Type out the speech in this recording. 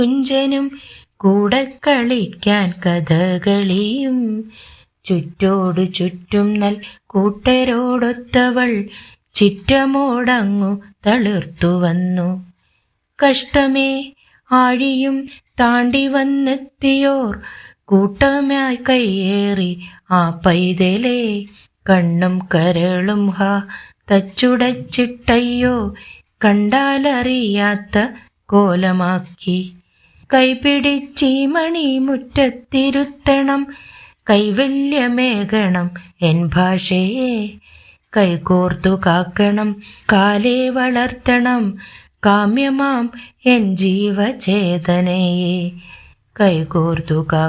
കുഞ്ചനും കൂടെ കളിക്കാൻ കഥകളിയും ചുറ്റോടു ചുറ്റും നൽ കൂട്ടരോടൊത്തവൾ ചിറ്റമോടങ്ങു തളിർത്തു വന്നു കഷ്ടമേ ആഴിയും താണ്ടി വന്നെത്തിയോർ കൂട്ടമായി കയ്യേറി ആ പൈതലേ കണ്ണും കരളും ഹാ തച്ചുടച്ചിട്ടയ്യോ കണ്ടാലറിയാത്ത കോലമാക്കി കൈപിടിച്ചീ മണി മുറ്റത്തിരുത്തണം കൈവല്യമേകണം എൻ ഭാഷയെ കൈകോർത്തു കാക്കണം കാലേ വളർത്തണം കാമ്യമാം എൻ ജീവചേതനയെ കൈകോർത്തു കാ